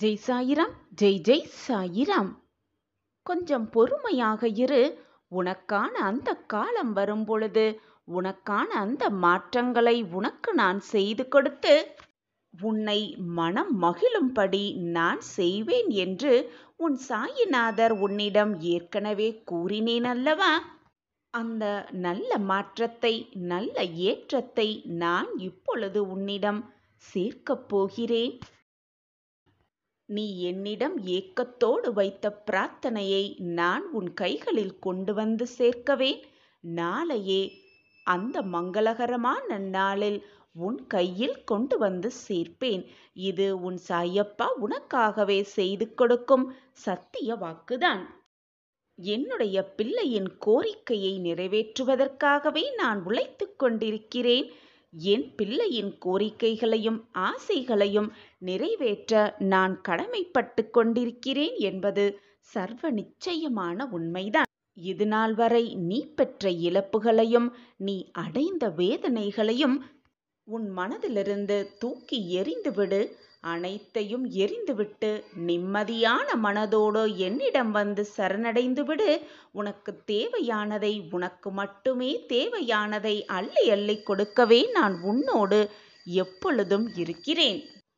ஜெய் சாயிராம் ஜெய் ஜெய் சாயிராம் கொஞ்சம் பொறுமையாக இரு உனக்கான அந்த காலம் வரும் பொழுது உனக்கான அந்த மாற்றங்களை உனக்கு நான் செய்து கொடுத்து உன்னை மனம் மகிழும்படி நான் செய்வேன் என்று உன் சாயிநாதர் உன்னிடம் ஏற்கனவே கூறினேன் அல்லவா அந்த நல்ல மாற்றத்தை நல்ல ஏற்றத்தை நான் இப்பொழுது உன்னிடம் சேர்க்கப் போகிறேன் நீ என்னிடம் ஏக்கத்தோடு வைத்த பிரார்த்தனையை நான் உன் கைகளில் கொண்டு வந்து சேர்க்கவே நாளையே அந்த மங்களகரமான நாளில் உன் கையில் கொண்டு வந்து சேர்ப்பேன் இது உன் சாயப்பா உனக்காகவே செய்து கொடுக்கும் சத்திய வாக்குதான் என்னுடைய பிள்ளையின் கோரிக்கையை நிறைவேற்றுவதற்காகவே நான் உழைத்துக் கொண்டிருக்கிறேன் என் பிள்ளையின் கோரிக்கைகளையும் ஆசைகளையும் நிறைவேற்ற நான் கடமைப்பட்டு கொண்டிருக்கிறேன் என்பது சர்வ நிச்சயமான உண்மைதான் இது நாள் வரை நீ பெற்ற இழப்புகளையும் நீ அடைந்த வேதனைகளையும் உன் மனதிலிருந்து தூக்கி எறிந்துவிடு அனைத்தையும் எரிந்துவிட்டு நிம்மதியான மனதோடு என்னிடம் வந்து சரணடைந்து விடு உனக்கு தேவையானதை உனக்கு மட்டுமே தேவையானதை அள்ளி அள்ளி கொடுக்கவே நான் உன்னோடு எப்பொழுதும் இருக்கிறேன்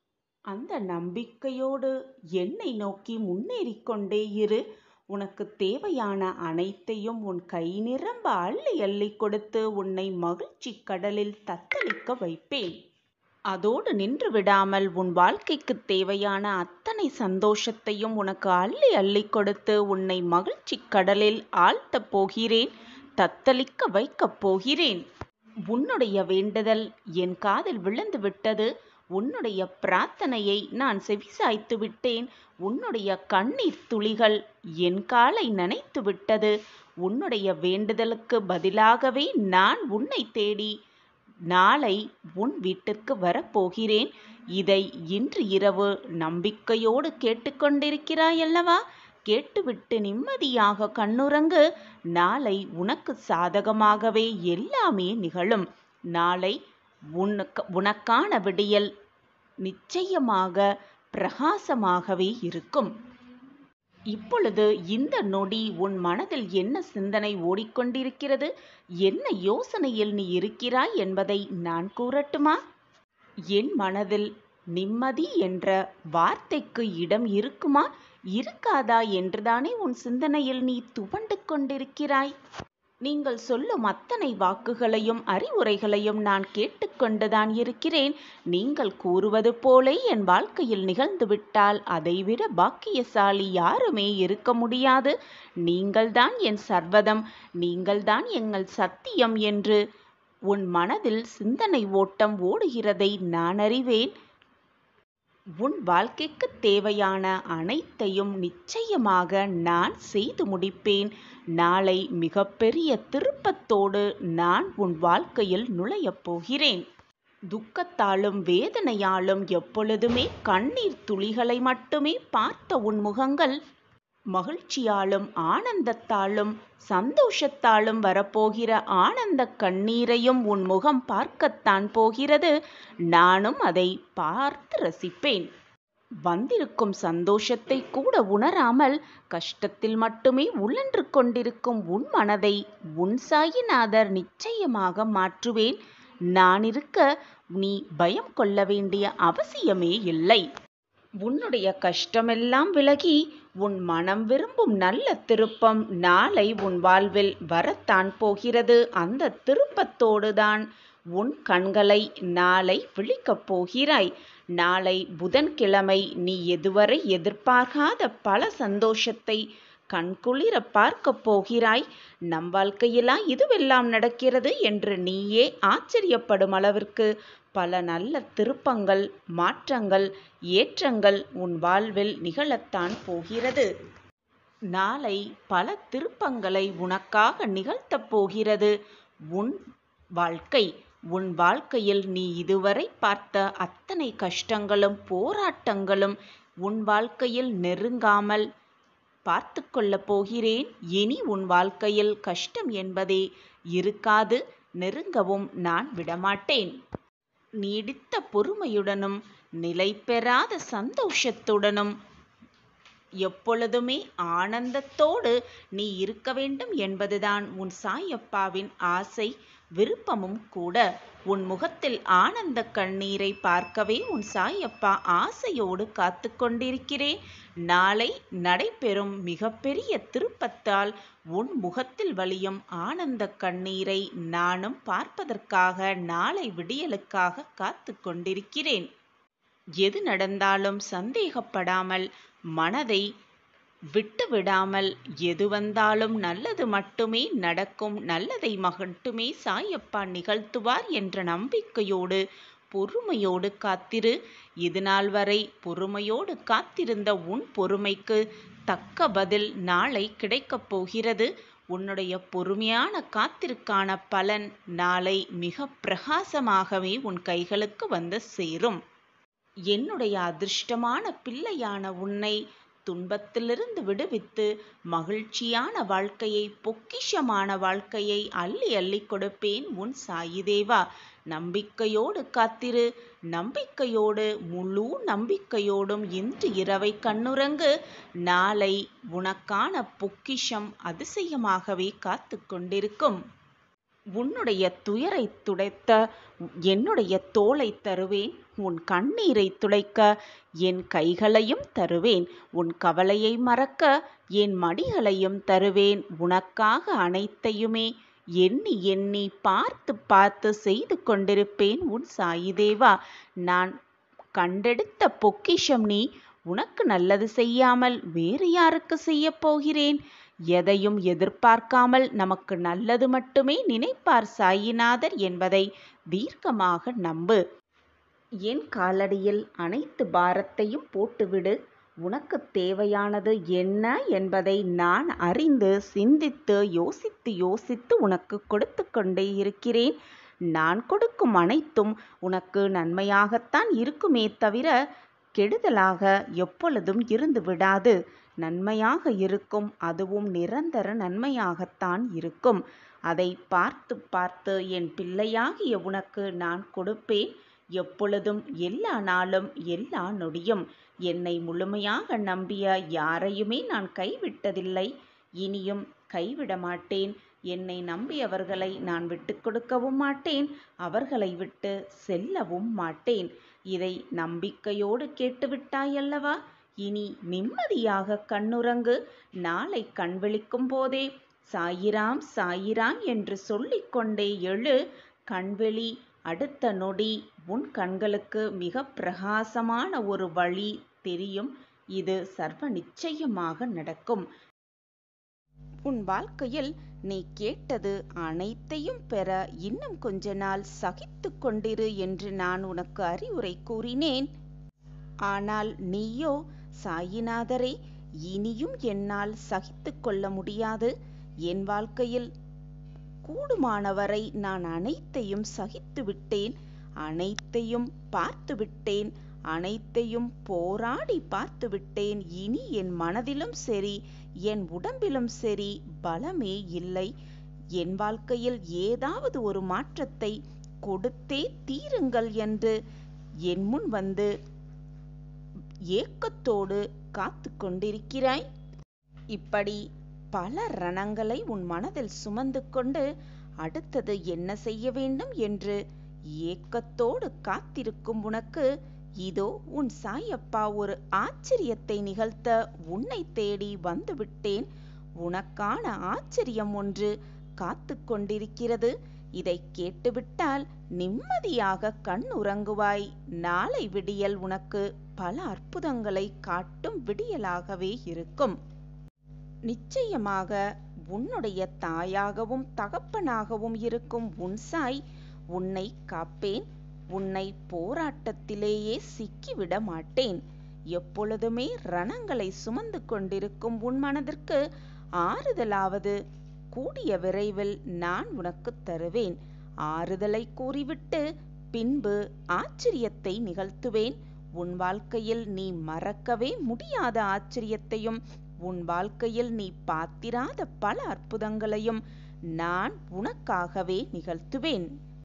அந்த நம்பிக்கையோடு என்னை நோக்கி முன்னேறிக் கொண்டே இரு உனக்கு தேவையான அனைத்தையும் உன் கை நிரம்ப அள்ளி அள்ளி கொடுத்து உன்னை மகிழ்ச்சி கடலில் தத்தளிக்க வைப்பேன் அதோடு நின்று விடாமல் உன் வாழ்க்கைக்கு தேவையான அத்தனை சந்தோஷத்தையும் உனக்கு அள்ளி அள்ளி கொடுத்து உன்னை மகிழ்ச்சி கடலில் ஆழ்த்தப் போகிறேன் தத்தளிக்க வைக்கப் போகிறேன் உன்னுடைய வேண்டுதல் என் காதில் விழுந்து விட்டது உன்னுடைய பிரார்த்தனையை நான் செவிசாய்த்து விட்டேன் உன்னுடைய கண்ணீர் துளிகள் என் காலை நனைத்து விட்டது உன்னுடைய வேண்டுதலுக்கு பதிலாகவே நான் உன்னை தேடி நாளை உன் வீட்டிற்கு வரப்போகிறேன் இதை இன்று இரவு நம்பிக்கையோடு கேட்டுக்கொண்டிருக்கிறாயல்லவா கேட்டுவிட்டு நிம்மதியாக கண்ணுறங்கு நாளை உனக்கு சாதகமாகவே எல்லாமே நிகழும் நாளை உனக்கு உனக்கான விடியல் நிச்சயமாக பிரகாசமாகவே இருக்கும் இப்பொழுது இந்த நொடி உன் மனதில் என்ன சிந்தனை ஓடிக்கொண்டிருக்கிறது என்ன யோசனையில் நீ இருக்கிறாய் என்பதை நான் கூறட்டுமா என் மனதில் நிம்மதி என்ற வார்த்தைக்கு இடம் இருக்குமா இருக்காதா என்றுதானே உன் சிந்தனையில் நீ துவண்டு கொண்டிருக்கிறாய் நீங்கள் சொல்லும் அத்தனை வாக்குகளையும் அறிவுரைகளையும் நான் கேட்டுக்கொண்டுதான் இருக்கிறேன் நீங்கள் கூறுவது போலே என் வாழ்க்கையில் நிகழ்ந்துவிட்டால் அதைவிட பாக்கியசாலி யாருமே இருக்க முடியாது நீங்கள்தான் என் சர்வதம் நீங்கள்தான் எங்கள் சத்தியம் என்று உன் மனதில் சிந்தனை ஓட்டம் ஓடுகிறதை நான் அறிவேன் உன் வாழ்க்கைக்கு தேவையான அனைத்தையும் நிச்சயமாக நான் செய்து முடிப்பேன் நாளை மிகப்பெரிய திருப்பத்தோடு நான் உன் வாழ்க்கையில் நுழையப் போகிறேன் துக்கத்தாலும் வேதனையாலும் எப்பொழுதுமே கண்ணீர் துளிகளை மட்டுமே பார்த்த உன் முகங்கள் மகிழ்ச்சியாலும் ஆனந்தத்தாலும் சந்தோஷத்தாலும் வரப்போகிற ஆனந்த கண்ணீரையும் உன் முகம் பார்க்கத்தான் போகிறது நானும் அதை பார்த்து ரசிப்பேன் வந்திருக்கும் சந்தோஷத்தை கூட உணராமல் கஷ்டத்தில் மட்டுமே உழன்று கொண்டிருக்கும் உன் மனதை உன் சாயிநாதர் நிச்சயமாக மாற்றுவேன் நான் இருக்க நீ பயம் கொள்ள வேண்டிய அவசியமே இல்லை உன்னுடைய கஷ்டமெல்லாம் விலகி உன் மனம் விரும்பும் நல்ல திருப்பம் நாளை உன் வாழ்வில் வரத்தான் போகிறது அந்த திருப்பத்தோடுதான் உன் கண்களை நாளை விழிக்கப் போகிறாய் நாளை புதன்கிழமை நீ எதுவரை எதிர்பார்க்காத பல சந்தோஷத்தை கண்குளிர பார்க்கப் போகிறாய் நம் வாழ்க்கையிலா இதுவெல்லாம் நடக்கிறது என்று நீயே ஆச்சரியப்படும் அளவிற்கு பல நல்ல திருப்பங்கள் மாற்றங்கள் ஏற்றங்கள் உன் வாழ்வில் நிகழத்தான் போகிறது நாளை பல திருப்பங்களை உனக்காக நிகழ்த்தப் போகிறது உன் வாழ்க்கை உன் வாழ்க்கையில் நீ இதுவரை பார்த்த அத்தனை கஷ்டங்களும் போராட்டங்களும் உன் வாழ்க்கையில் நெருங்காமல் பார்த்து கொள்ளப் போகிறேன் இனி உன் வாழ்க்கையில் கஷ்டம் என்பதே இருக்காது நெருங்கவும் நான் விடமாட்டேன் நீடித்த பொறுமையுடனும் நிலை பெறாத சந்தோஷத்துடனும் எப்பொழுதுமே ஆனந்தத்தோடு நீ இருக்க வேண்டும் என்பதுதான் உன் சாயப்பாவின் ஆசை விருப்பமும் கூட உன் முகத்தில் ஆனந்த கண்ணீரை பார்க்கவே உன் சாயப்பா ஆசையோடு காத்து கொண்டிருக்கிறேன் நாளை நடைபெறும் மிகப்பெரிய திருப்பத்தால் உன் முகத்தில் வழியும் ஆனந்த கண்ணீரை நானும் பார்ப்பதற்காக நாளை விடியலுக்காக காத்து கொண்டிருக்கிறேன் எது நடந்தாலும் சந்தேகப்படாமல் மனதை விட்டு விடாமல் எது வந்தாலும் நல்லது மட்டுமே நடக்கும் நல்லதை மட்டுமே சாயப்பா நிகழ்த்துவார் என்ற நம்பிக்கையோடு பொறுமையோடு காத்திரு இதுநாள் வரை பொறுமையோடு காத்திருந்த உன் பொறுமைக்கு தக்க பதில் நாளை கிடைக்கப் போகிறது உன்னுடைய பொறுமையான காத்திற்கான பலன் நாளை மிக பிரகாசமாகவே உன் கைகளுக்கு வந்து சேரும் என்னுடைய அதிர்ஷ்டமான பிள்ளையான உன்னை துன்பத்திலிருந்து விடுவித்து மகிழ்ச்சியான வாழ்க்கையை பொக்கிஷமான வாழ்க்கையை அள்ளி அள்ளி கொடுப்பேன் உன் சாயிதேவா நம்பிக்கையோடு காத்திரு நம்பிக்கையோடு முழு நம்பிக்கையோடும் இன்று இரவை கண்ணுறங்கு நாளை உனக்கான பொக்கிஷம் அதிசயமாகவே காத்து கொண்டிருக்கும் உன்னுடைய துயரை துடைத்த என்னுடைய தோலை தருவேன் உன் கண்ணீரை துடைக்க என் கைகளையும் தருவேன் உன் கவலையை மறக்க என் மடிகளையும் தருவேன் உனக்காக அனைத்தையுமே எண்ணி எண்ணி பார்த்து பார்த்து செய்து கொண்டிருப்பேன் உன் சாயிதேவா நான் கண்டெடுத்த பொக்கிஷம் நீ உனக்கு நல்லது செய்யாமல் வேறு யாருக்கு செய்யப் போகிறேன் எதையும் எதிர்பார்க்காமல் நமக்கு நல்லது மட்டுமே நினைப்பார் சாயிநாதர் என்பதை தீர்க்கமாக நம்பு என் காலடியில் அனைத்து பாரத்தையும் போட்டுவிடு உனக்கு தேவையானது என்ன என்பதை நான் அறிந்து சிந்தித்து யோசித்து யோசித்து உனக்கு கொடுத்து கொண்டே இருக்கிறேன் நான் கொடுக்கும் அனைத்தும் உனக்கு நன்மையாகத்தான் இருக்குமே தவிர கெடுதலாக எப்பொழுதும் இருந்து விடாது நன்மையாக இருக்கும் அதுவும் நிரந்தர நன்மையாகத்தான் இருக்கும் அதை பார்த்து பார்த்து என் பிள்ளையாகிய உனக்கு நான் கொடுப்பேன் எப்பொழுதும் எல்லா நாளும் எல்லா நொடியும் என்னை முழுமையாக நம்பிய யாரையுமே நான் கைவிட்டதில்லை இனியும் கைவிட மாட்டேன் என்னை நம்பியவர்களை நான் விட்டு கொடுக்கவும் மாட்டேன் அவர்களை விட்டு செல்லவும் மாட்டேன் இதை நம்பிக்கையோடு கேட்டுவிட்டாயல்லவா இனி நிம்மதியாக கண்ணுறங்கு நாளை கண் விழிக்கும் போதே சாயிராம் சாயிராம் என்று சொல்லிக்கொண்டே எழு கண்வெளி அடுத்த நொடி உன் கண்களுக்கு மிக பிரகாசமான ஒரு வழி தெரியும் இது சர்வ நிச்சயமாக நடக்கும் உன் வாழ்க்கையில் நீ கேட்டது அனைத்தையும் பெற இன்னும் கொஞ்ச நாள் சகித்து கொண்டிரு என்று நான் உனக்கு அறிவுரை கூறினேன் ஆனால் நீயோ சாயிநாதரே இனியும் என்னால் சகித்து கொள்ள முடியாது என் வாழ்க்கையில் கூடுமானவரை நான் அனைத்தையும் சகித்து விட்டேன் அனைத்தையும் பார்த்து விட்டேன் அனைத்தையும் போராடி பார்த்து விட்டேன் இனி என் மனதிலும் சரி என் உடம்பிலும் சரி பலமே இல்லை என் வாழ்க்கையில் ஏதாவது ஒரு மாற்றத்தை கொடுத்தே தீருங்கள் என்று என் முன் வந்து ஏக்கத்தோடு காத்து கொண்டிருக்கிறாய் இப்படி பல ரணங்களை உன் மனதில் சுமந்து கொண்டு அடுத்தது என்ன செய்ய வேண்டும் என்று ஏக்கத்தோடு காத்திருக்கும் உனக்கு இதோ உன் சாயப்பா ஒரு ஆச்சரியத்தை நிகழ்த்த உன்னை தேடி வந்துவிட்டேன் உனக்கான ஆச்சரியம் ஒன்று காத்து கொண்டிருக்கிறது இதை கேட்டுவிட்டால் நிம்மதியாக கண் உறங்குவாய் நாளை விடியல் உனக்கு பல அற்புதங்களை காட்டும் விடியலாகவே இருக்கும் நிச்சயமாக உன்னுடைய தாயாகவும் தகப்பனாகவும் இருக்கும் உன் சாய் உன்னை காப்பேன் உன்னை போராட்டத்திலேயே சிக்கிவிட மாட்டேன் எப்பொழுதுமே ரணங்களை சுமந்து கொண்டிருக்கும் உன் மனதிற்கு ஆறுதலாவது கூடிய விரைவில் நான் உனக்கு தருவேன் ஆறுதலை கூறிவிட்டு பின்பு ஆச்சரியத்தை நிகழ்த்துவேன் உன் வாழ்க்கையில் நீ மறக்கவே முடியாத ஆச்சரியத்தையும் உன் வாழ்க்கையில் நீ பார்த்திராத பல அற்புதங்களையும் நான் உனக்காகவே நிகழ்த்துவேன்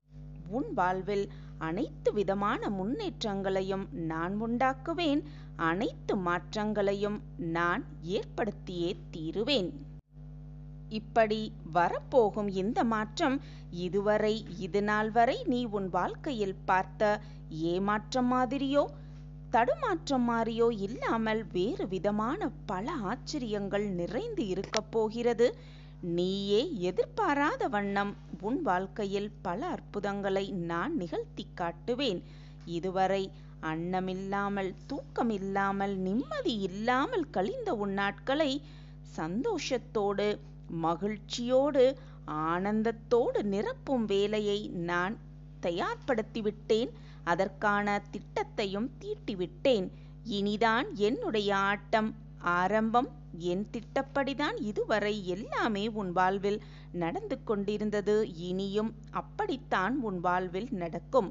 உன் வாழ்வில் அனைத்து விதமான முன்னேற்றங்களையும் நான் உண்டாக்குவேன் அனைத்து மாற்றங்களையும் நான் ஏற்படுத்தியே தீருவேன் இப்படி வரப்போகும் இந்த மாற்றம் இதுவரை இது நாள் வரை நீ உன் வாழ்க்கையில் பார்த்த ஏமாற்றம் மாதிரியோ தடுமாற்றம் மாறியோ இல்லாமல் வேறு விதமான பல ஆச்சரியங்கள் நிறைந்து இருக்கப் போகிறது நீயே எதிர்பாராத வண்ணம் உன் வாழ்க்கையில் பல அற்புதங்களை நான் நிகழ்த்தி காட்டுவேன் இதுவரை அன்னமில்லாமல் தூக்கமில்லாமல் நிம்மதி இல்லாமல் கழிந்த உன் நாட்களை சந்தோஷத்தோடு மகிழ்ச்சியோடு ஆனந்தத்தோடு நிரப்பும் வேலையை நான் தயார்படுத்திவிட்டேன் அதற்கான திட்டத்தையும் தீட்டிவிட்டேன் இனிதான் என்னுடைய ஆட்டம் ஆரம்பம் என் திட்டப்படிதான் இதுவரை எல்லாமே உன் வாழ்வில் நடந்து கொண்டிருந்தது இனியும் அப்படித்தான் உன் வாழ்வில் நடக்கும்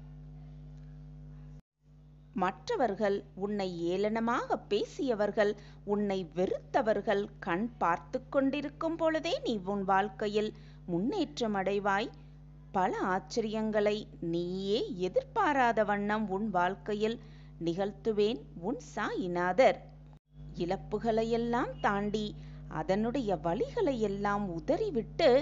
மற்றவர்கள் உன்னை ஏளனமாக பேசியவர்கள் உன்னை வெறுத்தவர்கள் கண் பார்த்து கொண்டிருக்கும் பொழுதே நீ உன் வாழ்க்கையில் முன்னேற்றம் அடைவாய் பல ஆச்சரியங்களை நீயே எதிர்பாராத வண்ணம் உன் வாழ்க்கையில் நிகழ்த்துவேன் உன் சாயிநாதர் இழப்புகளையெல்லாம் தாண்டி அதனுடைய வழிகளை எல்லாம் உதறிவிட்டு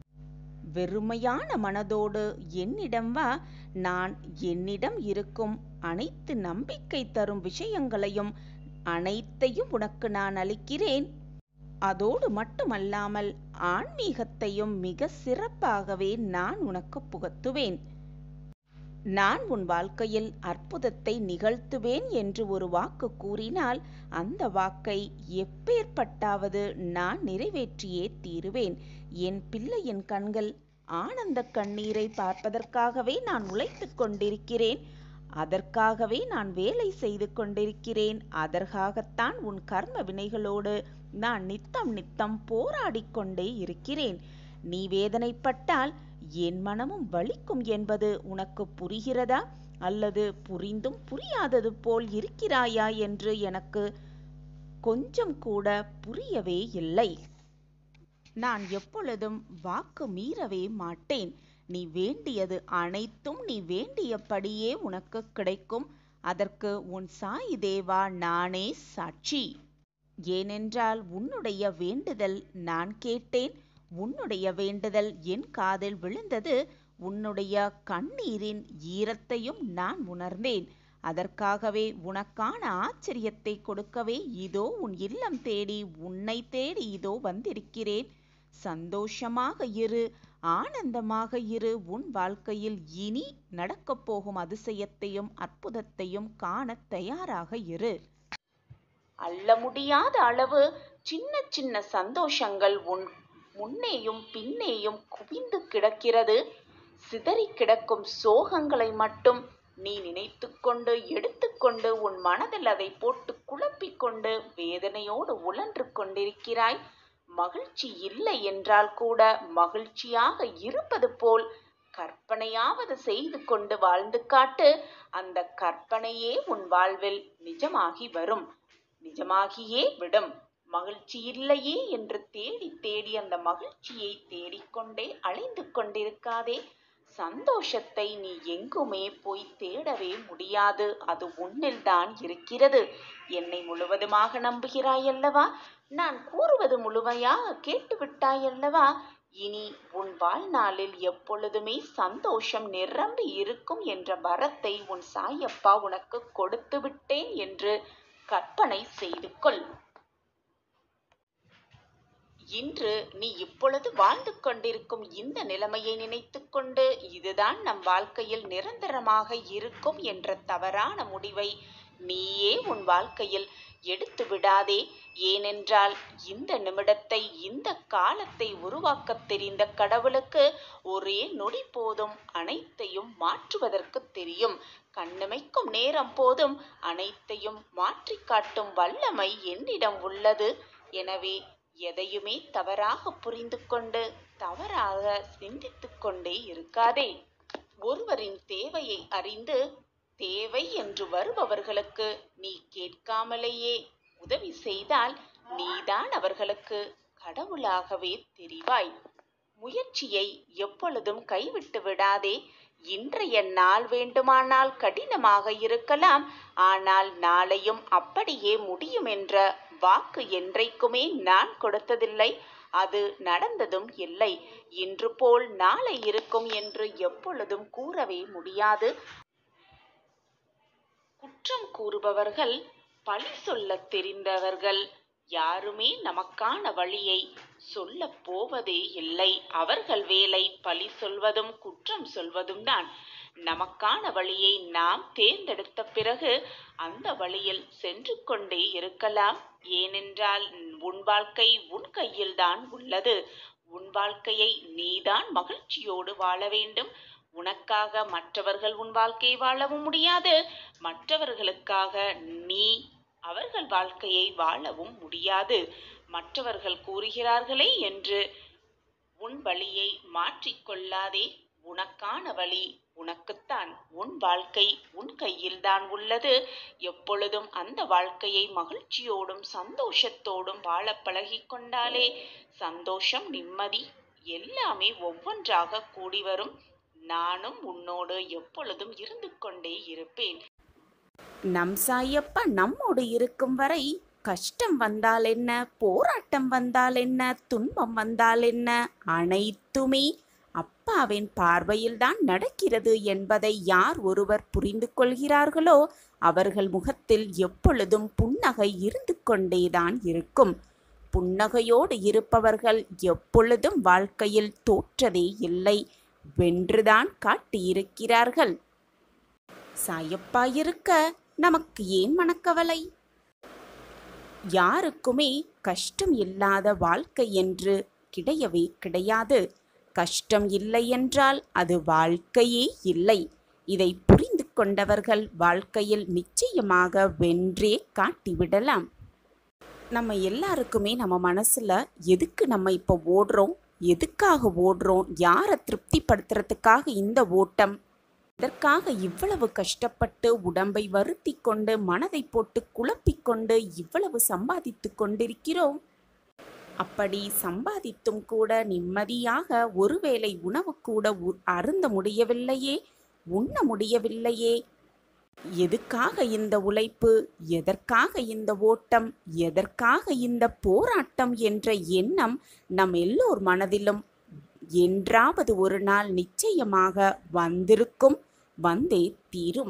வெறுமையான மனதோடு என்னிடம் வா நான் என்னிடம் இருக்கும் அனைத்து நம்பிக்கை தரும் விஷயங்களையும் அனைத்தையும் உனக்கு நான் அளிக்கிறேன் அதோடு மட்டுமல்லாமல் ஆன்மீகத்தையும் மிக சிறப்பாகவே நான் உனக்கு புகத்துவேன் நான் உன் வாழ்க்கையில் அற்புதத்தை நிகழ்த்துவேன் என்று ஒரு வாக்கு கூறினால் அந்த வாக்கை எப்பேற்பட்டாவது நான் நிறைவேற்றியே தீருவேன் என் பிள்ளையின் கண்கள் ஆனந்த கண்ணீரை பார்ப்பதற்காகவே நான் உழைத்துக் கொண்டிருக்கிறேன் அதற்காகவே நான் வேலை செய்து கொண்டிருக்கிறேன் அதற்காகத்தான் உன் கர்ம வினைகளோடு நான் நித்தம் நித்தம் போராடிக் கொண்டே இருக்கிறேன் நீ வேதனைப்பட்டால் என் மனமும் வலிக்கும் என்பது உனக்கு புரிகிறதா அல்லது புரிந்தும் புரியாதது போல் இருக்கிறாயா என்று எனக்கு கொஞ்சம் கூட புரியவே இல்லை நான் எப்பொழுதும் வாக்கு மீறவே மாட்டேன் நீ வேண்டியது அனைத்தும் நீ வேண்டியபடியே உனக்கு கிடைக்கும் அதற்கு உன் சாய் தேவா நானே சாட்சி ஏனென்றால் உன்னுடைய வேண்டுதல் நான் கேட்டேன் உன்னுடைய வேண்டுதல் என் காதில் விழுந்தது உன்னுடைய கண்ணீரின் ஈரத்தையும் நான் உணர்ந்தேன் அதற்காகவே உனக்கான ஆச்சரியத்தை கொடுக்கவே இதோ உன் இல்லம் தேடி உன்னை தேடி இதோ வந்திருக்கிறேன் சந்தோஷமாக இரு ஆனந்தமாக இரு உன் வாழ்க்கையில் இனி நடக்கப் போகும் அதிசயத்தையும் அற்புதத்தையும் காண தயாராக இரு அள்ள முடியாத அளவு சின்ன சின்ன சந்தோஷங்கள் உன் முன்னேயும் பின்னேயும் குவிந்து கிடக்கிறது சிதறி கிடக்கும் சோகங்களை மட்டும் நீ நினைத்துக்கொண்டு எடுத்துக்கொண்டு உன் மனதில் அதை போட்டு குழப்பிக் கொண்டு வேதனையோடு உழன்று கொண்டிருக்கிறாய் மகிழ்ச்சி இல்லை என்றால் கூட மகிழ்ச்சியாக இருப்பது போல் கற்பனையாவது செய்து கொண்டு வாழ்ந்து காட்டு அந்த கற்பனையே உன் வாழ்வில் நிஜமாகி வரும் நிஜமாகியே விடும் மகிழ்ச்சி இல்லையே என்று தேடி தேடி அந்த மகிழ்ச்சியை தேடிக்கொண்டே அலைந்து கொண்டிருக்காதே சந்தோஷத்தை நீ எங்குமே போய் தேடவே முடியாது அது உன்னில் தான் இருக்கிறது என்னை முழுவதுமாக நம்புகிறாயல்லவா நான் கூறுவது முழுமையாக கேட்டுவிட்டாயல்லவா இனி உன் வாழ்நாளில் எப்பொழுதுமே சந்தோஷம் நிரம்பி இருக்கும் என்ற வரத்தை உன் சாயப்பா உனக்கு கொடுத்து விட்டேன் என்று கற்பனை செய்து கொள் இன்று நீ இப்பொழுது வாழ்ந்து கொண்டிருக்கும் இந்த நிலைமையை நினைத்துக்கொண்டு இதுதான் நம் வாழ்க்கையில் நிரந்தரமாக இருக்கும் என்ற தவறான முடிவை நீயே உன் வாழ்க்கையில் எடுத்து விடாதே ஏனென்றால் இந்த நிமிடத்தை இந்த காலத்தை உருவாக்கத் தெரிந்த கடவுளுக்கு ஒரே நொடி போதும் அனைத்தையும் மாற்றுவதற்கு தெரியும் கண்ணிமைக்கும் நேரம் போதும் அனைத்தையும் மாற்றிக் காட்டும் வல்லமை என்னிடம் உள்ளது எனவே எதையுமே தவறாக புரிந்து கொண்டு தவறாக சிந்தித்துக் கொண்டே இருக்காதே ஒருவரின் தேவையை அறிந்து தேவை என்று வருபவர்களுக்கு நீ கேட்காமலேயே உதவி செய்தால் நீதான் அவர்களுக்கு கடவுளாகவே தெரிவாய் முயற்சியை எப்பொழுதும் கைவிட்டு விடாதே இன்றைய நாள் வேண்டுமானால் கடினமாக இருக்கலாம் ஆனால் நாளையும் அப்படியே முடியும் என்ற வாக்கு என்றைக்குமே நான் கொடுத்ததில்லை அது நடந்ததும் இல்லை இன்று போல் நாளை இருக்கும் என்று எப்பொழுதும் கூறவே முடியாது குற்றம் கூறுபவர்கள் பழி சொல்லத் தெரிந்தவர்கள் யாருமே நமக்கான வழியை சொல்லப் போவதே இல்லை அவர்கள் வேலை பழி சொல்வதும் குற்றம் சொல்வதும் தான் நமக்கான வழியை நாம் தேர்ந்தெடுத்த பிறகு அந்த வழியில் சென்று கொண்டே இருக்கலாம் ஏனென்றால் உன் வாழ்க்கை உன் கையில்தான் உள்ளது உன் வாழ்க்கையை நீதான் மகிழ்ச்சியோடு வாழ வேண்டும் உனக்காக மற்றவர்கள் உன் வாழ்க்கையை வாழவும் முடியாது மற்றவர்களுக்காக நீ அவர்கள் வாழ்க்கையை வாழவும் முடியாது மற்றவர்கள் கூறுகிறார்களே என்று உன் வழியை மாற்றிக்கொள்ளாதே உனக்கான வழி உனக்குத்தான் உன் வாழ்க்கை உன் கையில்தான் உள்ளது எப்பொழுதும் அந்த வாழ்க்கையை மகிழ்ச்சியோடும் சந்தோஷத்தோடும் வாழ பழகிக் கொண்டாலே சந்தோஷம் நிம்மதி எல்லாமே ஒவ்வொன்றாக கூடி வரும் நானும் உன்னோடு எப்பொழுதும் இருந்து கொண்டே இருப்பேன் நம் சாயப்பா நம்மோடு இருக்கும் வரை கஷ்டம் வந்தால் என்ன போராட்டம் வந்தால் என்ன துன்பம் வந்தால் என்ன அனைத்துமே அப்பாவின் பார்வையில்தான் நடக்கிறது என்பதை யார் ஒருவர் புரிந்து கொள்கிறார்களோ அவர்கள் முகத்தில் எப்பொழுதும் புன்னகை இருந்து கொண்டேதான் இருக்கும் புன்னகையோடு இருப்பவர்கள் எப்பொழுதும் வாழ்க்கையில் தோற்றதே இல்லை வென்றுதான் காட்டியிருக்கிறார்கள் சாயப்பா இருக்க நமக்கு ஏன் மனக்கவலை யாருக்குமே கஷ்டம் இல்லாத வாழ்க்கை என்று கிடையவே கிடையாது கஷ்டம் இல்லை என்றால் அது வாழ்க்கையே இல்லை இதை புரிந்து கொண்டவர்கள் வாழ்க்கையில் நிச்சயமாக வென்றே காட்டிவிடலாம் நம்ம எல்லாருக்குமே நம்ம மனசுல எதுக்கு நம்ம இப்போ ஓடுறோம் எதுக்காக ஓடுறோம் யாரை திருப்திப்படுத்துறதுக்காக இந்த ஓட்டம் இதற்காக இவ்வளவு கஷ்டப்பட்டு உடம்பை வருத்தி கொண்டு மனதை போட்டு குழப்பிக்கொண்டு இவ்வளவு சம்பாதித்து கொண்டிருக்கிறோம் அப்படி சம்பாதித்தும் கூட நிம்மதியாக ஒருவேளை உணவு கூட உ- அருந்த முடியவில்லையே உண்ண முடியவில்லையே எதுக்காக இந்த உழைப்பு எதற்காக இந்த ஓட்டம் எதற்காக இந்த போராட்டம் என்ற எண்ணம் நம் எல்லோர் மனதிலும் என்றாவது ஒரு நாள் நிச்சயமாக வந்திருக்கும் வந்தே தீரும்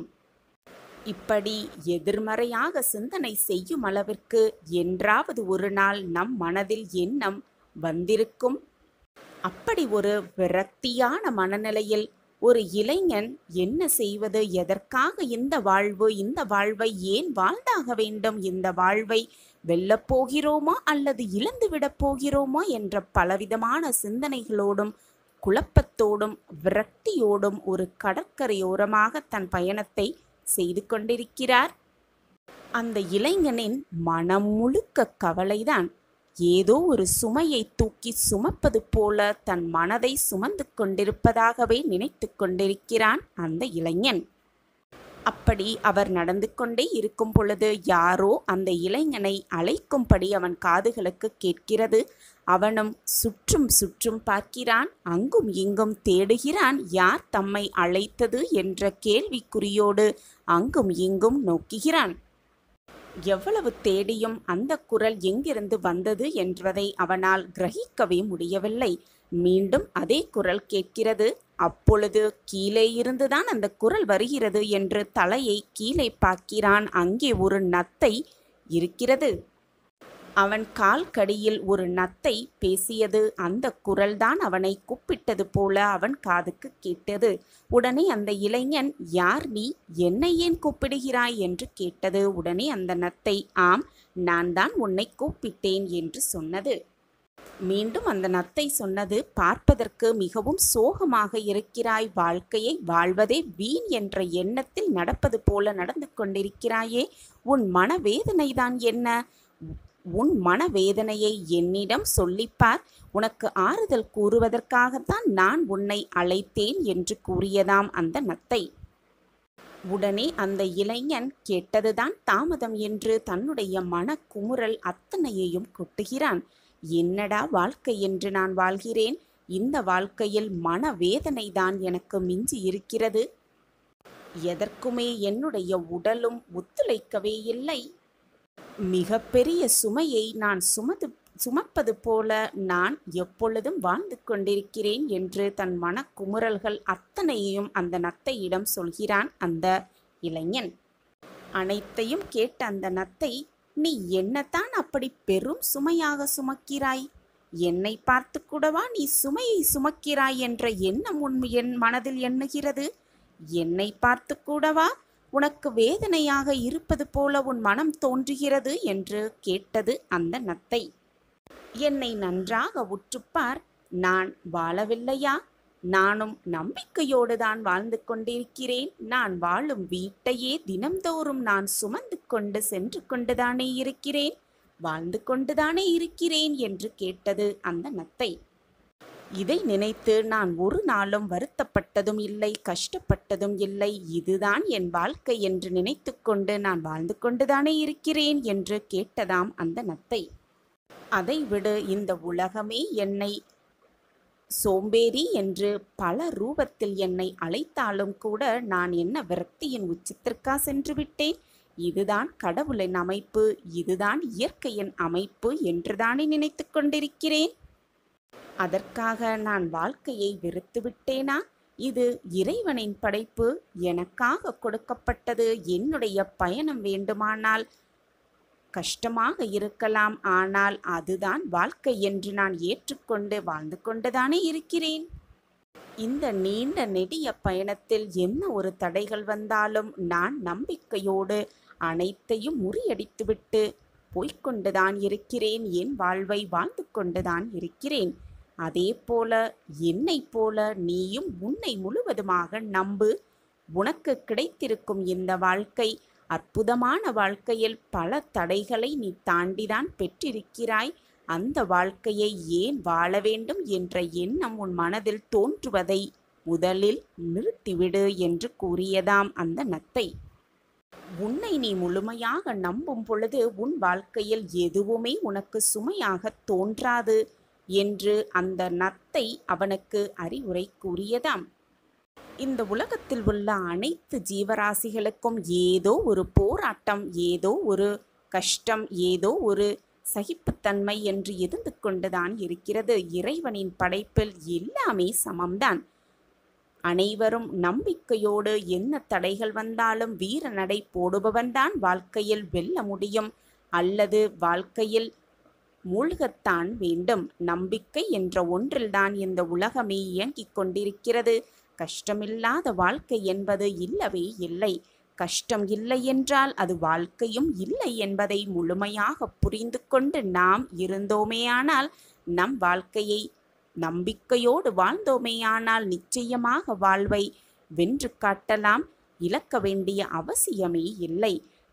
இப்படி எதிர்மறையாக சிந்தனை செய்யும் அளவிற்கு என்றாவது ஒரு நாள் நம் மனதில் எண்ணம் வந்திருக்கும் அப்படி ஒரு விரக்தியான மனநிலையில் ஒரு இளைஞன் என்ன செய்வது எதற்காக இந்த வாழ்வு இந்த வாழ்வை ஏன் வாழ்ந்தாக வேண்டும் இந்த வாழ்வை வெல்லப் போகிறோமா அல்லது இழந்து விடப் போகிறோமா என்ற பலவிதமான சிந்தனைகளோடும் குழப்பத்தோடும் விரக்தியோடும் ஒரு கடற்கரையோரமாக தன் பயணத்தை செய்து கொண்டிருக்கிறார் அந்த இளைஞனின் மனம் முழுக்க கவலைதான் ஏதோ ஒரு சுமையை தூக்கி சுமப்பது போல தன் மனதை சுமந்து கொண்டிருப்பதாகவே நினைத்து கொண்டிருக்கிறான் அந்த இளைஞன் அப்படி அவர் நடந்து கொண்டே இருக்கும் பொழுது யாரோ அந்த இளைஞனை அழைக்கும்படி அவன் காதுகளுக்கு கேட்கிறது அவனும் சுற்றும் சுற்றும் பார்க்கிறான் அங்கும் இங்கும் தேடுகிறான் யார் தம்மை அழைத்தது என்ற கேள்விக்குறியோடு அங்கும் இங்கும் நோக்குகிறான் எவ்வளவு தேடியும் அந்த குரல் எங்கிருந்து வந்தது என்பதை அவனால் கிரகிக்கவே முடியவில்லை மீண்டும் அதே குரல் கேட்கிறது அப்பொழுது கீழே இருந்துதான் அந்த குரல் வருகிறது என்று தலையை கீழே பார்க்கிறான் அங்கே ஒரு நத்தை இருக்கிறது அவன் கால் கடியில் ஒரு நத்தை பேசியது அந்த குரல்தான் அவனை கூப்பிட்டது போல அவன் காதுக்கு கேட்டது உடனே அந்த இளைஞன் யார் நீ என்னை ஏன் கூப்பிடுகிறாய் என்று கேட்டது உடனே அந்த நத்தை ஆம் நான் தான் உன்னை கூப்பிட்டேன் என்று சொன்னது மீண்டும் அந்த நத்தை சொன்னது பார்ப்பதற்கு மிகவும் சோகமாக இருக்கிறாய் வாழ்க்கையை வாழ்வதே வீண் என்ற எண்ணத்தில் நடப்பது போல நடந்து கொண்டிருக்கிறாயே உன் மனவேதனைதான் என்ன உன் மனவேதனையை என்னிடம் சொல்லிப்பார் உனக்கு ஆறுதல் கூறுவதற்காகத்தான் நான் உன்னை அழைத்தேன் என்று கூறியதாம் அந்த நத்தை உடனே அந்த இளைஞன் கேட்டதுதான் தாமதம் என்று தன்னுடைய மனக்குமுறல் அத்தனையையும் கொட்டுகிறான் என்னடா வாழ்க்கை என்று நான் வாழ்கிறேன் இந்த வாழ்க்கையில் மனவேதனை தான் எனக்கு மிஞ்சி இருக்கிறது எதற்குமே என்னுடைய உடலும் ஒத்துழைக்கவே இல்லை மிகப்பெரிய சுமையை நான் சுமது சுமப்பது போல நான் எப்பொழுதும் வாழ்ந்து கொண்டிருக்கிறேன் என்று தன் மனக்குமுறல்கள் அத்தனையும் அந்த நத்தையிடம் சொல்கிறான் அந்த இளைஞன் அனைத்தையும் கேட்ட அந்த நத்தை நீ என்னத்தான் அப்படி பெரும் சுமையாக சுமக்கிறாய் என்னை பார்த்து கூடவா நீ சுமையை சுமக்கிறாய் என்ற எண்ணம் உன் என் மனதில் எண்ணுகிறது என்னை பார்த்து கூடவா உனக்கு வேதனையாக இருப்பது போல உன் மனம் தோன்றுகிறது என்று கேட்டது அந்த நத்தை என்னை நன்றாக உற்றுப்பார் நான் வாழவில்லையா நானும் நம்பிக்கையோடு தான் வாழ்ந்து கொண்டிருக்கிறேன் நான் வாழும் வீட்டையே தினம்தோறும் நான் சுமந்து கொண்டு சென்று கொண்டுதானே இருக்கிறேன் வாழ்ந்து கொண்டுதானே இருக்கிறேன் என்று கேட்டது அந்த நத்தை இதை நினைத்து நான் ஒரு நாளும் வருத்தப்பட்டதும் இல்லை கஷ்டப்பட்டதும் இல்லை இதுதான் என் வாழ்க்கை என்று நினைத்துக்கொண்டு நான் வாழ்ந்து கொண்டுதானே இருக்கிறேன் என்று கேட்டதாம் அந்த நத்தை அதை விடு இந்த உலகமே என்னை சோம்பேறி என்று பல ரூபத்தில் என்னை அழைத்தாலும் கூட நான் என்ன விரக்தியின் உச்சத்திற்கா சென்று விட்டேன் இதுதான் கடவுளின் அமைப்பு இதுதான் இயற்கையின் அமைப்பு என்றுதானே நினைத்து கொண்டிருக்கிறேன் அதற்காக நான் வாழ்க்கையை வெறுத்து விட்டேனா இது இறைவனின் படைப்பு எனக்காக கொடுக்கப்பட்டது என்னுடைய பயணம் வேண்டுமானால் கஷ்டமாக இருக்கலாம் ஆனால் அதுதான் வாழ்க்கை என்று நான் ஏற்றுக்கொண்டு வாழ்ந்து கொண்டுதானே இருக்கிறேன் இந்த நீண்ட நெடிய பயணத்தில் என்ன ஒரு தடைகள் வந்தாலும் நான் நம்பிக்கையோடு அனைத்தையும் முறியடித்துவிட்டு போய்க்கொண்டுதான் இருக்கிறேன் என் வாழ்வை வாழ்ந்து கொண்டுதான் இருக்கிறேன் அதே போல என்னைப் போல நீயும் உன்னை முழுவதுமாக நம்பு உனக்கு கிடைத்திருக்கும் இந்த வாழ்க்கை அற்புதமான வாழ்க்கையில் பல தடைகளை நீ தாண்டிதான் பெற்றிருக்கிறாய் அந்த வாழ்க்கையை ஏன் வாழ வேண்டும் என்ற எண்ணம் உன் மனதில் தோன்றுவதை முதலில் நிறுத்திவிடு என்று கூறியதாம் அந்த நத்தை உன்னை நீ முழுமையாக நம்பும் பொழுது உன் வாழ்க்கையில் எதுவுமே உனக்கு சுமையாக தோன்றாது என்று அந்த நத்தை அவனுக்கு அறிவுரை கூறியதாம் இந்த உலகத்தில் உள்ள அனைத்து ஜீவராசிகளுக்கும் ஏதோ ஒரு போராட்டம் ஏதோ ஒரு கஷ்டம் ஏதோ ஒரு சகிப்புத்தன்மை என்று இருந்து கொண்டுதான் இருக்கிறது இறைவனின் படைப்பில் எல்லாமே சமம்தான் அனைவரும் நம்பிக்கையோடு என்ன தடைகள் வந்தாலும் வீர நடை போடுபவன்தான் வாழ்க்கையில் வெல்ல முடியும் அல்லது வாழ்க்கையில் மூழ்கத்தான் வேண்டும் நம்பிக்கை என்ற ஒன்றில்தான் இந்த உலகமே இயங்கிக் கொண்டிருக்கிறது கஷ்டமில்லாத வாழ்க்கை என்பது இல்லவே இல்லை கஷ்டம் இல்லை என்றால் அது வாழ்க்கையும் இல்லை என்பதை முழுமையாக புரிந்து கொண்டு நாம் இருந்தோமேயானால் நம் வாழ்க்கையை நம்பிக்கையோடு வாழ்ந்தோமேயானால் நிச்சயமாக வாழ்வை வென்று காட்டலாம் இழக்க வேண்டிய அவசியமே இல்லை